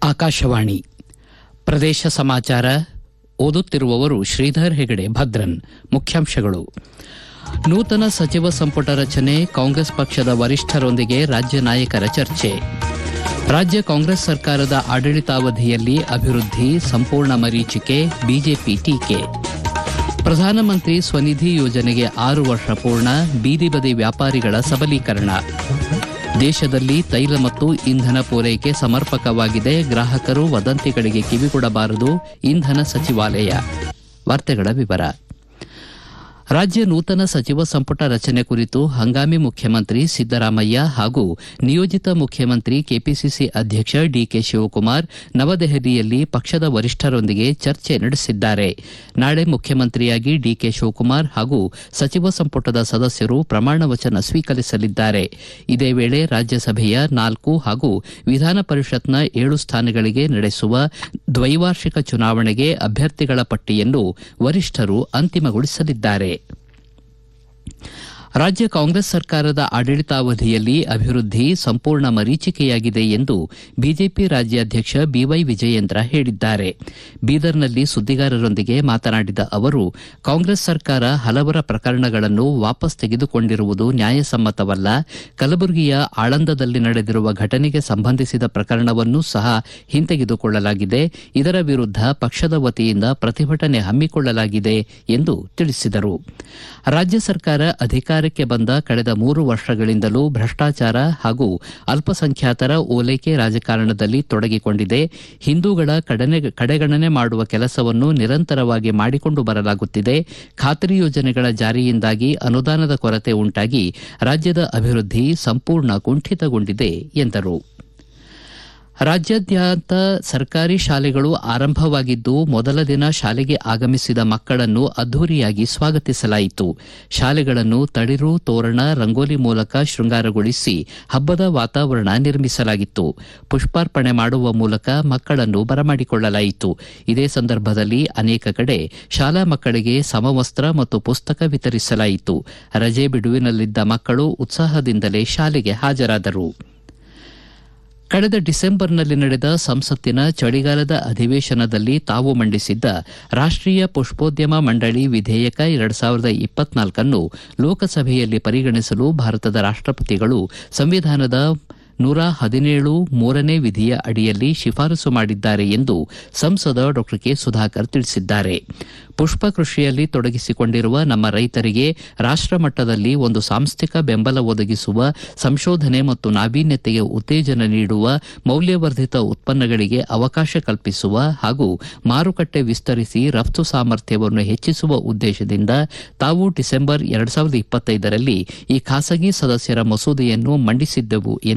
ಆಕಾಶವಾಣಿ ಪ್ರದೇಶ ಸಮಾಚಾರ ಓದುತ್ತಿರುವವರು ಶ್ರೀಧರ್ ಹೆಗಡೆ ಭದ್ರನ್ ಮುಖ್ಯಾಂಶಗಳು ನೂತನ ಸಚಿವ ಸಂಪುಟ ರಚನೆ ಕಾಂಗ್ರೆಸ್ ಪಕ್ಷದ ವರಿಷ್ಠರೊಂದಿಗೆ ರಾಜ್ಯ ನಾಯಕರ ಚರ್ಚೆ ರಾಜ್ಯ ಕಾಂಗ್ರೆಸ್ ಸರ್ಕಾರದ ಆಡಳಿತಾವಧಿಯಲ್ಲಿ ಅಭಿವೃದ್ಧಿ ಸಂಪೂರ್ಣ ಮರೀಚಿಕೆ ಬಿಜೆಪಿ ಟೀಕೆ ಪ್ರಧಾನಮಂತ್ರಿ ಸ್ವನಿಧಿ ಯೋಜನೆಗೆ ಆರು ವರ್ಷ ಪೂರ್ಣ ಬೀದಿ ಬದಿ ವ್ಯಾಪಾರಿಗಳ ಸಬಲೀಕರಣ ದೇಶದಲ್ಲಿ ತೈಲ ಮತ್ತು ಇಂಧನ ಪೂರೈಕೆ ಸಮರ್ಪಕವಾಗಿದೆ ಗ್ರಾಹಕರು ವದಂತಿಗಳಿಗೆ ಕಿವಿಗೊಡಬಾರದು ಇಂಧನ ಸಚಿವಾಲಯ ವಾರ್ತೆಗಳ ವಿವರ ರಾಜ್ಯ ನೂತನ ಸಚಿವ ಸಂಪುಟ ರಚನೆ ಕುರಿತು ಹಂಗಾಮಿ ಮುಖ್ಯಮಂತ್ರಿ ಸಿದ್ದರಾಮಯ್ಯ ಹಾಗೂ ನಿಯೋಜಿತ ಮುಖ್ಯಮಂತ್ರಿ ಕೆಪಿಸಿಸಿ ಅಧ್ಯಕ್ಷ ಡಿಕೆ ಶಿವಕುಮಾರ್ ನವದೆಹಲಿಯಲ್ಲಿ ಪಕ್ಷದ ವರಿಷ್ಠರೊಂದಿಗೆ ಚರ್ಚೆ ನಡೆಸಿದ್ದಾರೆ ನಾಳೆ ಮುಖ್ಯಮಂತ್ರಿಯಾಗಿ ಡಿಕೆ ಶಿವಕುಮಾರ್ ಹಾಗೂ ಸಚಿವ ಸಂಪುಟದ ಸದಸ್ಯರು ಪ್ರಮಾಣ ವಚನ ಸ್ವೀಕರಿಸಲಿದ್ದಾರೆ ಇದೇ ವೇಳೆ ರಾಜ್ಯಸಭೆಯ ನಾಲ್ಕು ಹಾಗೂ ವಿಧಾನ ಪರಿಷತ್ನ ಏಳು ಸ್ಥಾನಗಳಿಗೆ ನಡೆಸುವ ದ್ವೈವಾರ್ಷಿಕ ಚುನಾವಣೆಗೆ ಅಭ್ಯರ್ಥಿಗಳ ಪಟ್ಟಿಯನ್ನು ವರಿಷ್ಠರು ಅಂತಿಮಗೊಳಿಸಲಿದ್ದಾರೆ ರಾಜ್ಯ ಕಾಂಗ್ರೆಸ್ ಸರ್ಕಾರದ ಆಡಳಿತಾವಧಿಯಲ್ಲಿ ಅಭಿವೃದ್ಧಿ ಸಂಪೂರ್ಣ ಮರೀಚಿಕೆಯಾಗಿದೆ ಎಂದು ಬಿಜೆಪಿ ರಾಜ್ಯಾಧ್ಯಕ್ಷ ಬಿವೈ ವಿಜಯೇಂದ್ರ ಹೇಳಿದ್ದಾರೆ ಬೀದರ್ನಲ್ಲಿ ಸುದ್ದಿಗಾರರೊಂದಿಗೆ ಮಾತನಾಡಿದ ಅವರು ಕಾಂಗ್ರೆಸ್ ಸರ್ಕಾರ ಹಲವರ ಪ್ರಕರಣಗಳನ್ನು ವಾಪಸ್ ತೆಗೆದುಕೊಂಡಿರುವುದು ನ್ಯಾಯಸಮ್ಮತವಲ್ಲ ಕಲಬುರಗಿಯ ಆಳಂದದಲ್ಲಿ ನಡೆದಿರುವ ಘಟನೆಗೆ ಸಂಬಂಧಿಸಿದ ಪ್ರಕರಣವನ್ನೂ ಸಹ ಹಿಂತೆಗೆದುಕೊಳ್ಳಲಾಗಿದೆ ಇದರ ವಿರುದ್ಧ ಪಕ್ಷದ ವತಿಯಿಂದ ಪ್ರತಿಭಟನೆ ಹಮ್ಮಿಕೊಳ್ಳಲಾಗಿದೆ ಎಂದು ತಿಳಿಸಿದರು ರಾಜ್ಯ ಸರ್ಕಾರ ಅಧಿಕಾರಕ್ಕೆ ಬಂದ ಕಳೆದ ಮೂರು ವರ್ಷಗಳಿಂದಲೂ ಭ್ರಷ್ಟಾಚಾರ ಹಾಗೂ ಅಲ್ಪಸಂಖ್ಯಾತರ ಓಲೈಕೆ ರಾಜಕಾರಣದಲ್ಲಿ ತೊಡಗಿಕೊಂಡಿದೆ ಹಿಂದೂಗಳ ಕಡೆಗಣನೆ ಮಾಡುವ ಕೆಲಸವನ್ನು ನಿರಂತರವಾಗಿ ಮಾಡಿಕೊಂಡು ಬರಲಾಗುತ್ತಿದೆ ಖಾತ್ರಿ ಯೋಜನೆಗಳ ಜಾರಿಯಿಂದಾಗಿ ಅನುದಾನದ ಕೊರತೆ ಉಂಟಾಗಿ ರಾಜ್ಯದ ಅಭಿವೃದ್ಧಿ ಸಂಪೂರ್ಣ ಕುಂಠಿತಗೊಂಡಿದೆ ಎಂದರು ರಾಜ್ಯಾದ್ಯಂತ ಸರ್ಕಾರಿ ಶಾಲೆಗಳು ಆರಂಭವಾಗಿದ್ದು ಮೊದಲ ದಿನ ಶಾಲೆಗೆ ಆಗಮಿಸಿದ ಮಕ್ಕಳನ್ನು ಅದ್ದೂರಿಯಾಗಿ ಸ್ವಾಗತಿಸಲಾಯಿತು ಶಾಲೆಗಳನ್ನು ತಳಿರು ತೋರಣ ರಂಗೋಲಿ ಮೂಲಕ ಶೃಂಗಾರಗೊಳಿಸಿ ಹಬ್ಬದ ವಾತಾವರಣ ನಿರ್ಮಿಸಲಾಗಿತ್ತು ಪುಷ್ಪಾರ್ಪಣೆ ಮಾಡುವ ಮೂಲಕ ಮಕ್ಕಳನ್ನು ಬರಮಾಡಿಕೊಳ್ಳಲಾಯಿತು ಇದೇ ಸಂದರ್ಭದಲ್ಲಿ ಅನೇಕ ಕಡೆ ಶಾಲಾ ಮಕ್ಕಳಿಗೆ ಸಮವಸ್ತ್ರ ಮತ್ತು ಪುಸ್ತಕ ವಿತರಿಸಲಾಯಿತು ರಜೆ ಬಿಡುವಿನಲ್ಲಿದ್ದ ಮಕ್ಕಳು ಉತ್ಸಾಹದಿಂದಲೇ ಶಾಲೆಗೆ ಹಾಜರಾದರು ಕಳೆದ ಡಿಸೆಂಬರ್ನಲ್ಲಿ ನಡೆದ ಸಂಸತ್ತಿನ ಚಳಿಗಾಲದ ಅಧಿವೇಶನದಲ್ಲಿ ತಾವು ಮಂಡಿಸಿದ್ದ ರಾಷ್ಟೀಯ ಪುಷ್ಪೋದ್ಯಮ ಮಂಡಳಿ ವಿಧೇಯಕ ಎರಡು ಸಾವಿರದ ಇಪ್ಪತ್ನಾಲ್ಕನ್ನು ಲೋಕಸಭೆಯಲ್ಲಿ ಪರಿಗಣಿಸಲು ಭಾರತದ ರಾಷ್ಟಪತಿಗಳು ಸಂವಿಧಾನದ ನೂರ ಹದಿನೇಳು ಮೂರನೇ ವಿಧಿಯ ಅಡಿಯಲ್ಲಿ ಶಿಫಾರಸು ಮಾಡಿದ್ದಾರೆ ಎಂದು ಸಂಸದ ಡಾ ಕೆ ಸುಧಾಕರ್ ತಿಳಿಸಿದ್ದಾರೆ ಪುಷ್ಪ ಕೃಷಿಯಲ್ಲಿ ತೊಡಗಿಸಿಕೊಂಡಿರುವ ನಮ್ಮ ರೈತರಿಗೆ ರಾಷ್ಟಮಟ್ಟದಲ್ಲಿ ಒಂದು ಸಾಂಸ್ಥಿಕ ಬೆಂಬಲ ಒದಗಿಸುವ ಸಂಶೋಧನೆ ಮತ್ತು ನಾವೀನ್ಯತೆಗೆ ಉತ್ತೇಜನ ನೀಡುವ ಮೌಲ್ಯವರ್ಧಿತ ಉತ್ಪನ್ನಗಳಿಗೆ ಅವಕಾಶ ಕಲ್ಪಿಸುವ ಹಾಗೂ ಮಾರುಕಟ್ಟೆ ವಿಸ್ತರಿಸಿ ರಫ್ತು ಸಾಮರ್ಥ್ಯವನ್ನು ಹೆಚ್ಚಿಸುವ ಉದ್ದೇಶದಿಂದ ತಾವು ಡಿಸೆಂಬರ್ ಎರಡು ಸಾವಿರದ ಇಪ್ಪತ್ತೈದರಲ್ಲಿ ಈ ಖಾಸಗಿ ಸದಸ್ಯರ ಮಸೂದೆಯನ್ನು ಮಂಡಿಸಿದ್ದೆವು ಎಂದು